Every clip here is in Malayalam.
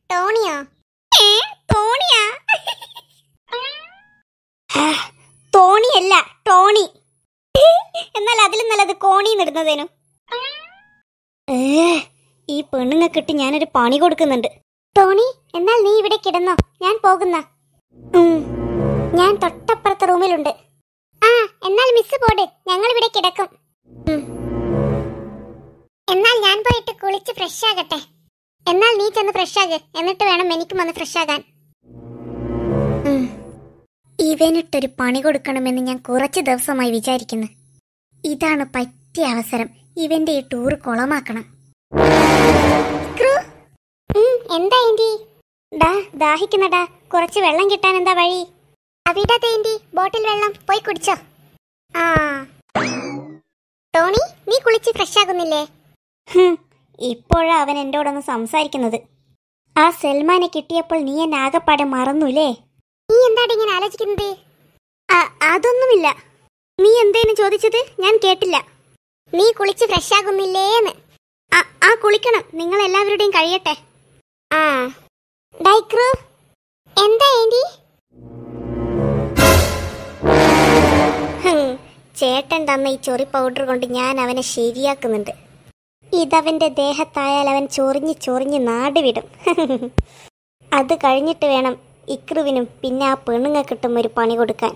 ടോണിയോ ഏ ടോണിയാ തോണിയല്ല ടോണി എന്നാൽ അതിലും നല്ലത് കോണി നിടുന്നതേനു ഏ ഈ പെണ്ണുങ്ങൾക്കിട്ട് ഞാനൊരു പണി കൊടുക്കുന്നുണ്ട് ടോണി എന്നാൽ നീ ഇവിടെ കിടന്നോ ഞാൻ പോകുന്ന ഉം, ഞാൻ തൊട്ടപ്പുറത്തെ റൂമിലുണ്ട് ആ എന്നാൽ മിസ് പോട് ഞങ്ങൾ ഇവിടെ കിടക്കും ഉം. എന്നാൽ ഞാൻ പോയിട്ട് കുളിച്ച് ഫ്രഷ് ആകട്ടെ എന്നാൽ നീ ചെന്ന് ഫ്രഷ് ആക് എന്നിട്ട് വേണം എനിക്കും വന്ന് ഫ്രഷ് ആകാൻ ഉം. ഇവനിട്ടൊരു പണി കൊടുക്കണമെന്ന് ഞാൻ കുറച്ച് ദിവസമായി വിചാരിക്കുന്നു ഇതാണ് പറ്റിയ അവസരം ഇവന്റെ ഈ ടൂർ കുളമാക്കണം ക്രൂ, ഉം, എന്താ ഏന്റി ഡാ ദാഹിക്കുന്നടാ കുറച്ച് വെള്ളം കിട്ടാൻ എന്താ വഴി അവിടെ ഏന്റി ബോട്ടിൽ വെള്ളം പോയി കുടിച്ചോ ആ ടോണി നീ കുളിച്ച് ഫ്രഷ് ആകുന്നില്ലേ ഇപ്പോഴാ അവൻ എന്നോടൊന്ന് സംസാരിക്കുന്നത് ആ സൽമാനെ കിട്ടിയപ്പോൾ നീ എന്നെ ആകെപ്പാടെ മറന്നുല്ലേ നീ എന്താണ് ഇങ്ങനെ ആലോചിക്കുന്നത് അതൊന്നുമില്ല നീ എന്തേലും ചോദിച്ചത് ഞാൻ കേട്ടില്ല നീ കുളിച്ച് ഫ്രഷ് ആകുന്നില്ലേന്ന് ആ, ആ കുളിക്കണം നിങ്ങൾ എല്ലാവരുടെയും കഴിയട്ടെ ആ ഡൈക്രൂ എന്താ ഏന്റി ഹും, ചേട്ടൻ തന്ന ഈ ചൊറി പൗഡർ കൊണ്ട് ഞാൻ അവനെ ശരിയാക്കുന്നുണ്ട് ഇതവന്റെ ദേഹത്തായാൽ അവൻ ചൊറിഞ്ഞ് ചൊറിഞ്ഞ് നാടുവിടും അത് കഴിഞ്ഞിട്ട് വേണം ഇക്രുവിനും പിന്നെ ആ പെണ്ണുങ്ങൾക്കിട്ടും ഒരു പണി കൊടുക്കാൻ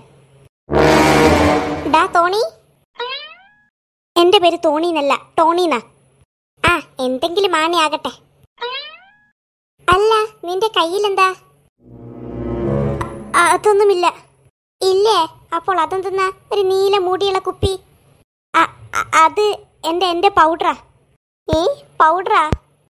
ഡാ തോണി എന്റെ പേര് തോണീന്നല്ല ടോണീന്നാ ആ എന്തെങ്കിലും ആണയാകട്ടെ അല്ല നിന്റെ കയ്യിലെന്താ അ- അതൊന്നുമില്ല ഇല്ലേ അപ്പോൾ അതെന്തെന്നാ ഒരു നീല മൂടിയുള്ള കുപ്പി അ- അ- അത് എന്റെ എന്റെ പൗഡറാ ഏ പൗഡറാ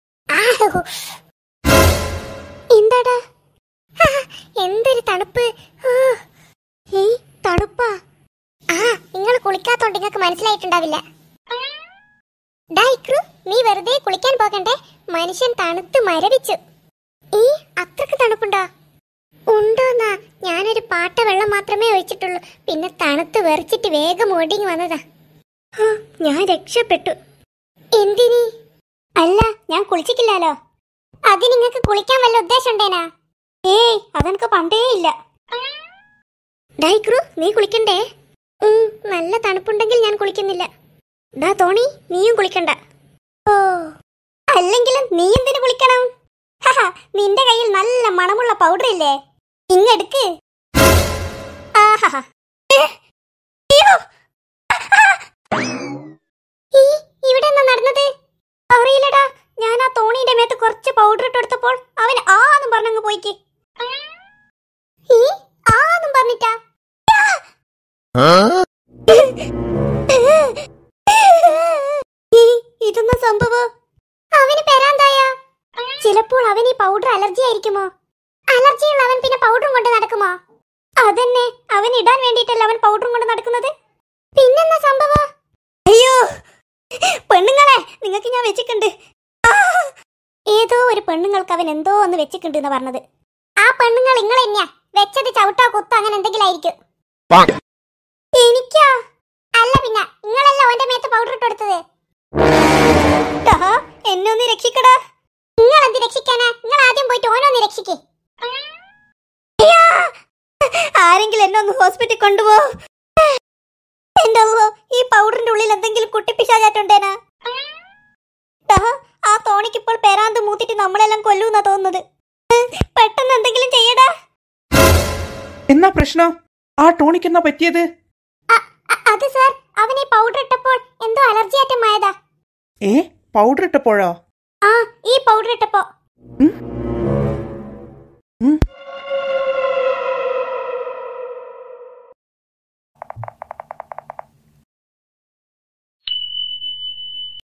എന്താടാ ആ, എന്തൊരു തണുപ്പ് ആ. ഏയ് തണുപ്പാ ആ നിങ്ങൾ കുളിക്കാത്തോണ്ട് നിങ്ങൾക്ക് മനസ്സിലായിട്ടുണ്ടാവില്ല ഡാ ഇക്രു നീ വെറുതെ കുളിക്കാൻ പോകണ്ടേ മനുഷ്യൻ തണുത്ത് മരവിച്ചു ഈ അത്രക്ക് തണുപ്പുണ്ടോ ഉണ്ടോന്നാ ഞാനൊരു പാട്ട വെള്ളം മാത്രമേ ഒഴിച്ചിട്ടുള്ളൂ പിന്നെ തണുത്ത് വെറിച്ചിട്ട് വേഗം ഓടിങ്ങി വന്നതാ ആ, ഞാൻ രക്ഷപ്പെട്ടു എന്തിനി അല്ല ഞാൻ കുളിച്ചിട്ടില്ലല്ലോ അത് നിങ്ങൾക്ക് കുളിക്കാൻ വല്ല ഉദ്ദേശം ഉണ്ടേനാ ഏയ് അതെനിക്ക് പണ്ടേ ഇല്ല ഡൈക്രു നീ കുളിക്കണ്ടേ ഉം, നല്ല തണുപ്പുണ്ടെങ്കിൽ ഞാൻ കുളിക്കുന്നില്ല ഡാ തോണി നീയും കുളിക്കണ്ട ഓ അല്ലെങ്കിലും നീ എന്തിനു കുളിക്കണം ഹഹ, നിന്റെ കയ്യിൽ നല്ല മണമുള്ള പൗഡർ ഇല്ലേ ഇങ്ങെടുക്ക് ആഹാ ഏ, അയ്യോ. ഈ, ഇവിടെ എന്താ നടന്നത് അറിയില്ലടാ ഞാൻ ആ തോണിയുടെ മേത്ത് കുറച്ച് പൗഡർ ഇട്ട് കൊടുത്തപ്പോൾ അവൻ ആന്നും പറഞ്ഞങ്ങ് പോയിക്ക് ഈ ആന്നും പറഞ്ഞിട്ടാ ഈ, ഇതൊന്നും സംഭവം അവന് പെരാന്തായ ചിലപ്പോൾ അവൻ ഈ പൗഡർ അലർജി ആയിരിക്കുമോ അലർജിയുള്ള അവൻ പിന്നെ പൗഡറും കൊണ്ട് നടക്കുമോ അതന്നെ അവൻ ഇടാൻ വേണ്ടിയിട്ടല്ല അവൻ പൗഡറും കൊണ്ട് നടക്കുന്നത് പിന്നെന്താ സംഭവം അയ്യോ പെണ്ണുങ്ങളെ നിങ്ങൾക്ക് ഞാൻ വെച്ചിട്ടുണ്ട് ആ! ഏതോ ഒരു പെണ്ണുങ്ങൾക്ക് അവൻ എന്തോ ഒന്ന് വെച്ചിട്ടുണ്ട് എന്ന് പറഞ്ഞത് ആ പെണ്ണുങ്ങൾ നിങ്ങൾ തന്നെയാ വെച്ചത് ചവിട്ടോ കുത്തോ അങ്ങനെ എന്തെങ്കിലും ആയിരിക്കും എനിക്കാ അല്ല പിന്നെ നിങ്ങളല്ല അവന്റെ മേത്ത് പൗഡർ ഇട്ട് കൊടുത്തത് ടാ, എന്നെ ഒന്ന് രക്ഷിക്കടാ നിങ്ങൾ എന്ത് രക്ഷിക്കാനാ നിങ്ങൾ ആദ്യം പോയിട്ട് ഓനൊന്ന് രക്ഷിക്കേ ആരെങ്കിലും എന്നെ ഒന്ന് ഹോസ്പിറ്റലിൽ കൊണ്ടുപോ എന്റെ അള്ളോ, ഈ പൗഡറിന്റെ ഉള്ളിൽ എന്തെങ്കിലും കുട്ടിപ്പിശാചാറ്റുണ്ടേനാ ടാ, ആ തോണിക്ക് ഇപ്പോൾ പെരാന്ത് മൂത്തിട്ട് നമ്മളെല്ലാം കൊല്ലൂന്നാ തോന്നുന്നത് പെട്ടെന്ന് എന്തെങ്കിലും ചെയ്യടാ എന്നാ പ്രശ്നം ആ ടോണിക്ക് എന്നാ പറ്റിയത് അ- അ- അത് സാർ അവൻ ഈ പൗഡർ ഇട്ടപ്പോൾ എന്തോ അലർജി ആറ്റമായതാ ഏ പൗഡർ ഇട്ടപ്പോഴോ ആ ഈ പൗഡർ ഇട്ടപ്പോ ഉം